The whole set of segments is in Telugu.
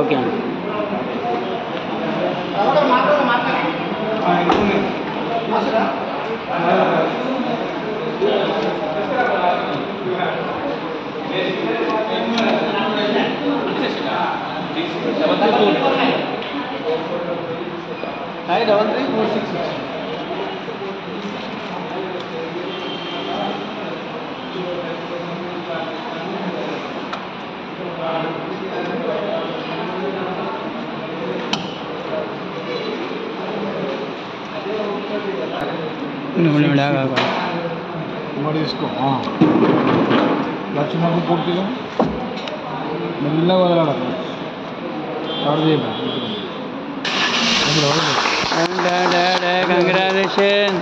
ఓకే అండి డబల్ త్రీ ఫోర్ సిక్స్ మరి తీసుకో లక్షణకు పూర్తిగా మెల్లగా వదలాలి స్టార్ట్ చేయాలి కంగ్రాచులేషన్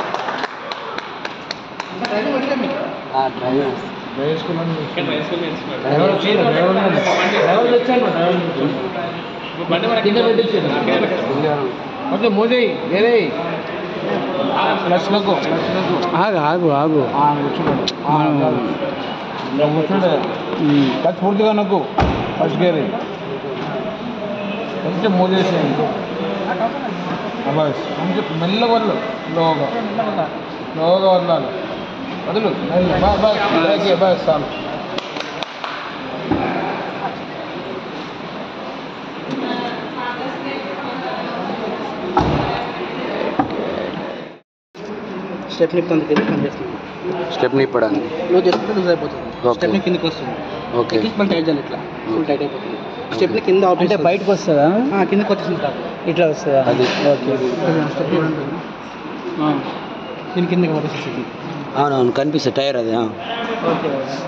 ఓకే మోదీ వేరే లక్షలకు లక్షలకు ఆగు ఆగు ఆగు కూర్చుండే ఫస్ట్ పూర్తిగా నాకు ఫస్ట్ గేర్ కొంచెం మోదేసేయండి అబ్బాయి కొంచెం మెల్లగా వదలు స్లోగా స్లోగా వదలాలి వదులు మెల్ల బా బా బ్రేక్ బా చాలు స్టెప్ నిప్ కింద పనిచేస్తుంది స్టెప్ నిప్పడానికి నువ్వు చేసుకుంటే లూజ్ అయిపోతుంది Okay. స్టెప్ కిందకి వస్తుంది ఓకే మళ్ళీ టైట్ చేయాలి ఇట్లా ఫుల్ టైట్ అయిపోతుంది స్టెప్ కింద ఆఫ్ అంటే బయటకు వస్తుందా ఆ, కిందకి వచ్చేసింది కాదు ఇట్లా వస్తుందా అది ఓకే స్టెప్ దీని కిందకి వచ్చేసింది అవునవును కనిపిస్తుంది టైర్ అది ఆ. ఓకే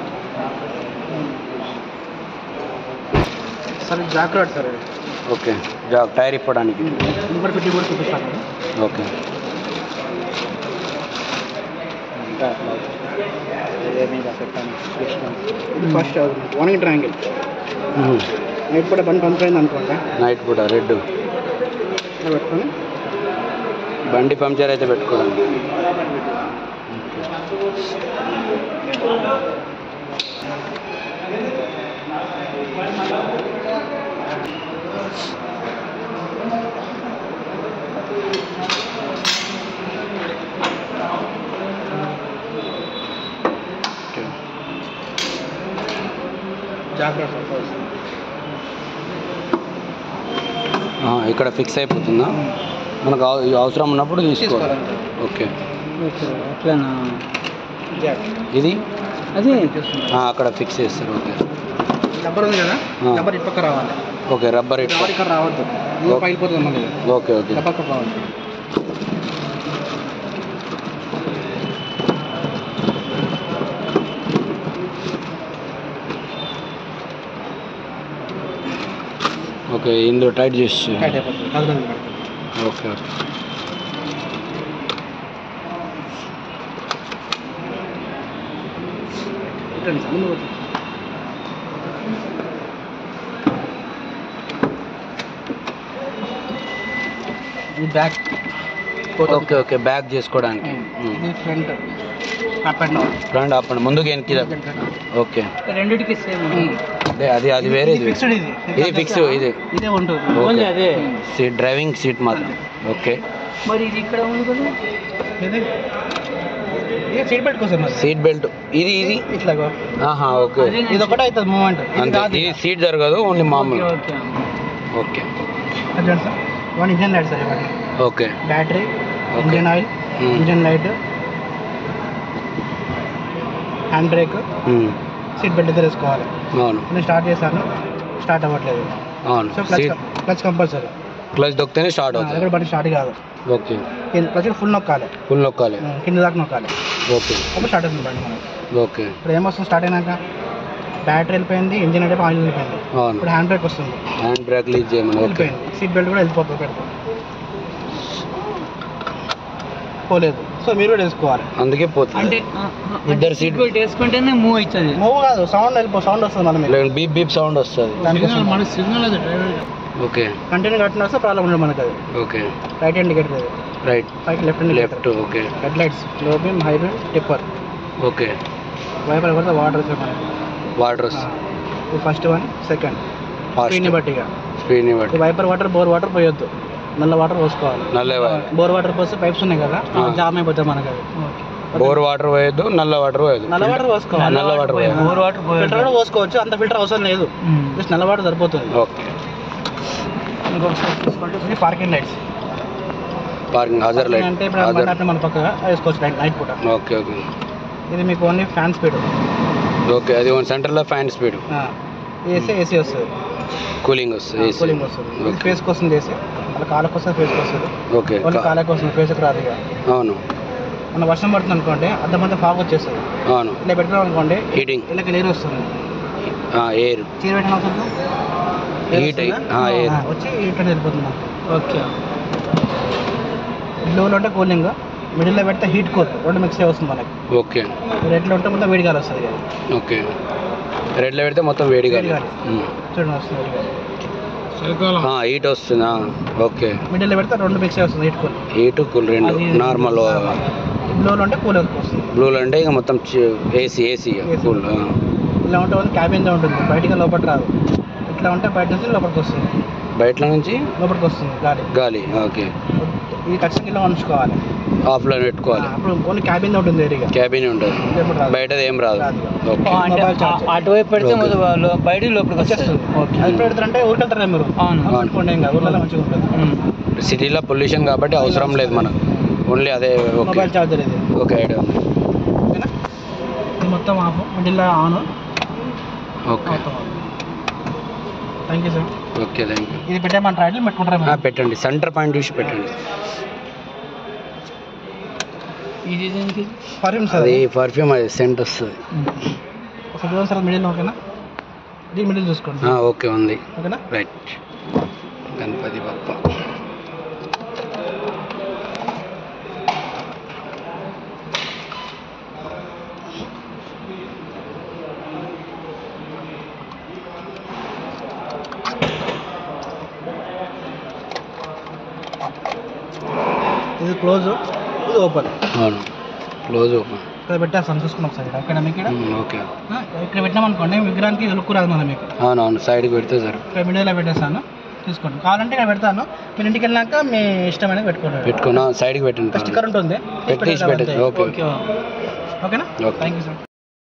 సరే జాగ్రత్త సార్ అది. ఓకే జా టైర్ ఇప్పడానికి ఇంకోటి పెట్టి కూడా చూపిస్తాను ఓకే ఇది ఫస్ట్ వార్నింగ్ ట్రయాంగిల్ నైట్ కూడా బండి పంప్ అయింది అనుకోండి నైట్ పూట రెడ్ ఇలా పెట్టుకొని బండి పంక్చర్ అయితే పెట్టుకోవడానికి జాగ్రత్త సార్ ఆ, ఇక్కడ ఫిక్స్ అయిపోతుందా మనకు అవ- అవసరం ఉన్నప్పుడు తీసుకోవాలి తీసుకోవాలి. ఓకే ఓకే అట్లానా జాక్ ఇది అదే ఆ, అక్కడ ఫిక్స్ చేస్తారు ఓకే రబ్బర్ ఉంది కదా ఆ. రబ్బర్ ఇటు పక్క రావాలి ఓకే రబ్బర్ ఇట్ రబ్బర్ ఇక్కడ రావద్దు ఇది పగిలిపోతుంది మళ్ళీ ఇది. ఓకే ఓకే రబ్బర్ ఇక్కడ రావాలి ఓకే ఇందులో టైట్ చేసి టైట్ అయిపోతుంది కదలండి మేడం. ఓకే ఓకే ఇట్లండి సార్ ముందు వచ్చి ఇది బ్యాక్ ఓకే ఓకే బ్యాక్ చేసుకోవడానికి ఇది front up and down front up and ముందుకు వెనక్కి ఓకే రెండిటికి సేమ్ అదే అది అది వేరే ఇది ఫిక్స్డ్ ఇది ఇది ఫిక్స్ ఇది ఇదే ఉంటుంది ఓకే అదే సీట్ డ్రైవింగ్ సీట్ మాత్రం ఓకే మరి ఇది ఇక్కడ ఉంది కదా ఇది ఇది సీట్ బెల్ట్ కోసం మరి సీట్ బెల్ట్ ఇది ఇది ఇట్లాగో ఆహా ఓకే ఇది ఒకటే అవుతుంది మూమెంట్ ఇది అంతే కాదు ఇది సీట్ జరగదు ఓన్లీ మామూలు ఓకే ఓకే అది చూడండి sir one engine light sir ఇవ్వండి okay battery Okay. Engine oil Hmm. Engine light hand brake um, seat belt ఇద్దరు వేసుకోవాలి అవును నేను స్టార్ట్ చేశాను స్టార్ట్ అవ్వట్లేదు అవును so clutch seat clutch compulsory clutch దొక్కితేనే స్టార్ట్ దగ్గర అవుతుంది బండి స్టార్ట్ కాదు ఓకే క్లచ్ ఫుల్ నొక్కాలి ఫుల్ నొక్కాలి Hmm, కింద దాకా నొక్కాలి ఓకే అప్పుడు స్టార్ట్ అవుతుంది బండి మనకి ఓకే ఇప్పుడు ఏమొస్తుంది స్టార్ట్ అయినాక బ్యాటరీ వెళ్ళిపోయింది ఇంజిన్ అయితే ఆయిల్ వెళ్ళిపోయింది అవును ఇప్పుడు హ్యాండ్ బ్రేక్ వస్తుంది హ్యాండ్ బ్రేక్ లీజ్ చేయమని ఓకే వెళ్ళిపోయింది సీట్ బెల్ట్ కూడా వెళ్ళిపోతుంది పెడతాం పోలేదు సో మీరు కూడా వేసుకోవాలి అందుకే పోతుంది అంటే ఇద్దరు seat- బెల్ట్ వేసుకుంటేనే మూవ్ అవుతుంది మూవ్ కాదు సౌండ్ వెళ్ళిపో సౌండ్ వస్తుంది మళ్ళీ మీకు లేదంటే బీప్ బీప్ సౌండ్ వస్తుంది దానికోసం సిగ్నల్ అది డ్రైవర్ ఓకే కంటిన్యూ కట్టిన వస్తే ప్రాబ్లం ఉండదు మనకు అది ఓకే రైట్ హ్యాండ్ ఇండికేటర్ అది right right left hand left okay head lights low beam high beam dipper okay wiper పడితే వాటర్ వచ్చే మనకి water first one second fast స్పీడ్ని బట్టి ఇక స్పీడ్ని ఈ బట్టి వైపర్ వాటర్ బోర్ వాటర్ పోయొద్దు నల్ల వాటర్ పోసుకోవాలి నల్ల బోర్ వాటర్ పోస్తే పైప్స్ ఉన్నాయి కదా ఆ. జామ్ అయిపోతాయి మనకి అవి బోర్ వాటర్ పోయొద్దు నల్ల వాటర్ పోయొద్దు నల్ల వాటర్ పోసుకోవాలి నల్ల వాటర్ పోయొద్దు బోర్ వాటర్ ఫిల్టర్ కూడా పోసుకోవచ్చు అంత ఫిల్టర్ అవసరం లేదు జస్ట్ నల్ల వాటర్ సరిపోతుంది ఓకే ఇంకొకసారి తీసుకుంటే ఇది parking lights parking hazard light అంటే ఇప్పుడు హాజర్ బండి మన పక్కగా వేసుకోవచ్చు నైట్ నైట్ పూట ఓకే ఓకే ఇది మీకు ఓన్లీ ఫ్యాన్ స్పీడ్ ఓకే అది సెంటర్లో ఫ్యాన్ స్పీడ్ ఏసీ ఏసీ వస్తుంది కూలింగ్ వస్తుంది ఏసీ కూలింగ్ వస్తుంది ఇది ఓకే ఫేస్ కోసం చేసి మళ్ళీ కాళ్ళకి వస్తుంది ఫేస్కి వస్తుంది ఓకే ఓన్లీ కాళ్ళకి వస్తుంది ఫేస్కి రాదు ఇక అవును మన వర్షం పడుతుంది అనుకోండి అర్థమంతా ఫాగ్ వచ్చేస్తుంది అవును ఇలా పెట్టడం అనుకోండి హీటింగ్ ఇళ్ళకి నీరు వస్తుంది ఎయిర్ చీర పెట్టిన అవసరం లేదు. హీట్ అయ్యి వస్తుందా? ఆ, ఎయిర్ ఆ, వచ్చి హీట్ అనేది వెళ్ళిపోతుంది మనకి ఓకే బ్లూలో ఉంటే కూలింగ్ మిడిల్లో పెడితే హీట్ కూల్ రెండు మిక్స్ అయ్యి వస్తుంది మనకి ఓకే రెడ్లో ఉంటే మొత్తం వేడి గాలి వస్తుంది ఇక. ఓకే రెడ్లో పెడితే మొత్తం వేడి వేడి కాదు గాలి. చూడండి వస్తుంది వేడి గాలి చలికాలం హీట్ వస్తుందా ఓకే మిడిల్లో పెడితే రెండు మిక్స్ అయ్యి వస్తుంది హీట్ కూల్ హీట్ కూల్ రెండు నార్మల్ బ్లూలో ఉంటే కూల్ వస్తుంది బ్లూలో అంటే ఇక మొత్తం ఏసీ ఏసీ కూల్ ఇలా ఉంటే వాళ్ళు క్యాబిన్లో ఉంటుంది బయటికి లోపలికి రాదు ఇట్లా ఉంటే బయట నుంచి లోపలికి వస్తుంది బయట నుంచి లోపలికి వస్తుంది గాలి గాలి ఓకే ఇది ఖచ్చితంగా ఇలా ఉంచుకోవాలి ఆఫ్లో పెట్టుకోవాలి అప్పుడు ఓన్లీ క్యాబిన్లో ఉంటుంది ఏరిగా క్యాబిన్ ఉంటుంది లోపలికి రాదు. బయటది ఏం రాదు రాదు. ఓకే అంటే మొబైల్ ఛార్జ్. ఆ- అటువైపు పెడితే ఓకే. మొదలు వాళ్ళు బయటికి లోపలికి వచ్చేస్తుంది ఓకే అది ఎప్పుడు పెడతారంటే ఊరికి వెళ్తారా మీరు అవును. అప్పుడు పెట్టుకోండి ఏం కాదు ఊర్లలో మంచిగా ఉంటుంది ఉమ్. సిటీలో పొల్యూషన్ కాబట్టి అవసరం లేదు మనకు ఓన్లీ అదే ఓకే మొబైల్ ఛార్జర్ ఇది ఓకే ఐడియా ఉంది ఓకేనా ఇది మొత్తం ఆఫ్ మిడిల్లో on okay thank you sir okay thank you ఇది పెట్టేమంటారా ఇట్లా పెట్టుకుంటారా మీరు? పెట్టండి సెంటర్ పాయింట్ చూసి పెట్టండి ఇది దేనికి పర్ఫ్యూమ్ సార్ అది పర్ఫ్యూమ్ అది సెంట్ వస్తుంది ఒకసారి చూడండి సార్ మిడిల్ ఓకేనా ఇది మిడిల్ చూసుకోండి ఆ, ఓకే ఉంది ఓకేనా రైట్ గణపతి బప్ప ఇది క్లోజ్ ఇది ఓపెన్ అవును క్లోజ్ ఓపెన్ ఇక్కడ పెట్టేస్తాను చూసుకున్నాం సార్ ఇక్కడ ఓకేనా మీకు ఇక్కడ ఓకే ఆ, ఇక్కడ పెట్టినామనుకోండి విగ్రహానికి లుక్ రాదు మనం మీకు అవునవును సైడ్కి పెడితే సరే ఇక్కడ మిడిల్లో పెట్టేస్తాను తీసుకోండి కావాలంటే ఇక్కడ పెడతాను మీరు ఇంటికి వెళ్ళాక మీ ఇష్టమైన పెట్టుకోండి పెట్టుకున్నా సైడ్కి పెట్టండి స్టిక్కర్ ఉంటుంది పెట్టి తీసి పెట్టేసి ఓకే ఓకేనా ఓకే. Thank you sir